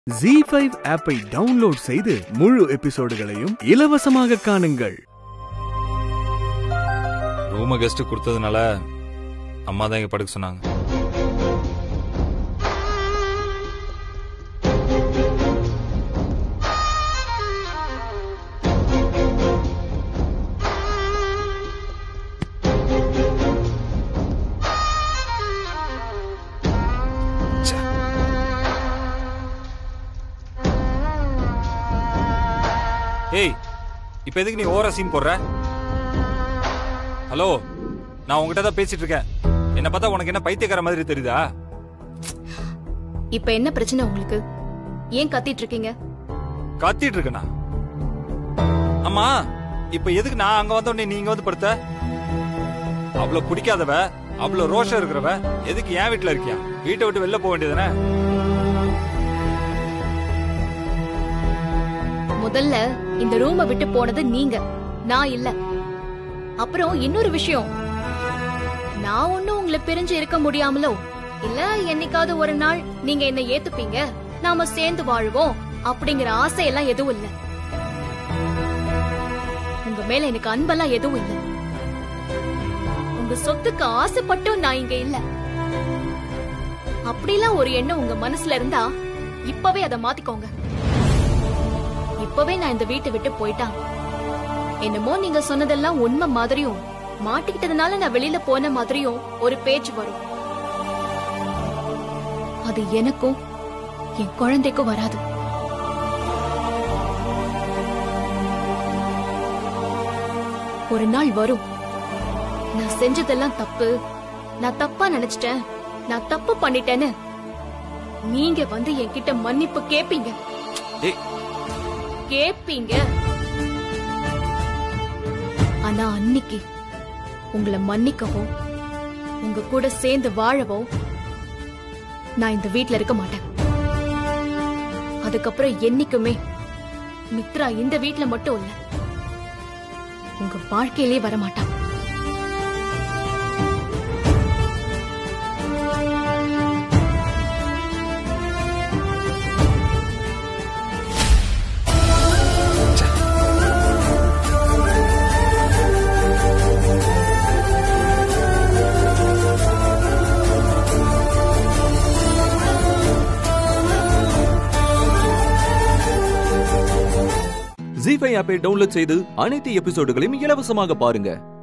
G five ஆப்பை download செய்து முழு எபிசோடுகளையும் இலவசமாக காணுங்கள் ரூம கெஸ்ட் கொடுத்ததுனால அம்மா தான் இங்க படுக்க சொன்னாங்க ச்சே. ஏய் இப்ப எதுக்கு நீ ஓவரா சீன் போடுற ஹலோ நான் உங்ககிட்ட தான் பேசிட்டு இருக்கேன் என்ன பார்த்தா உனக்கு என்ன பைத்தியக்கார மாதிரி தெரியுதா இப்ப என்ன பிரச்சனை உங்களுக்கு ஏன் கத்திட்டு இருக்கீங்க கத்திட்டு இருக்கனா அம்மா இப்ப எதுக்கு நான் அங்க வந்த உடனே நீ இங்க வந்து படுத்த அவ்வளவு பிடிக்காதவ அவ்வளவு ரோஷம் இருக்கிறவ எதுக்கு என் வீட்டுல இருக்கியா வீட்டை விட்டு வெளில போக வேண்டியதுதானே முதல்ல இந்த ரூமை விட்டு போனது நீங்க நான் இல்ல அப்புறம் இன்னொரு விஷயம் நான் ஒண்ணும் உங்களை பிரிஞ்சு இருக்க முடியாமலோ இல்ல என்னைக்காவது ஒரு நாள் நீங்க என்ன ஏத்துப்பீங்க நாம சேர்ந்து வாழுவோம் அப்படிங்கிற ஆசையெல்லாம் எதுவும் இல்ல உங்க மேல எனக்கு அன்பெல்லாம் எதுவும் இல்ல உங்க சொத்துக்கு ஆசைப்பட்டும் நான் இங்க இல்ல அப்படிலாம் ஒரு எண்ணம் உங்க மனசுல இருந்தா இப்பவே அதை மாத்திக்கோங்க இப்பவே நான் இந்த வீட்டை விட்டு போயிட்டான் என்னமோ நீங்க சொன்னதெல்லாம் உண்மை மாதிரியும் மாட்டிக்கிட்டதுனால நான் வெளியில போன மாதிரியும் ஒரு பேச்சு வரும் அது எனக்கும் என் குழந்தைக்கும் வராது ஒரு நாள் வரும் நான் செஞ்சதெல்லாம் தப்பு நான் தப்பா நினைச்சிட்டேன் நான் தப்பு பண்ணிட்டேன்னு நீங்க வந்து என்கிட்ட மன்னிப்பு கேப்பீங்க ஏய் கேப்பீங்க ஆனா அன்னைக்கு உங்களை மன்னிக்கவோ உங்க கூட சேர்ந்து வாழவோ நான் இந்த வீட்ல இருக்க மாட்டேன் அதுக்கப்புறம் என்னைக்குமே மித்ரா இந்த வீட்ல மட்டும் இல்ல உங்க வாழ்க்கையிலே வர மாட்டான் ஜி ஃபைவ் ஆப்பை டவுன்லோட் செய்து அனைத்து எபிசோடுகளையும் இலவசமாக பாருங்க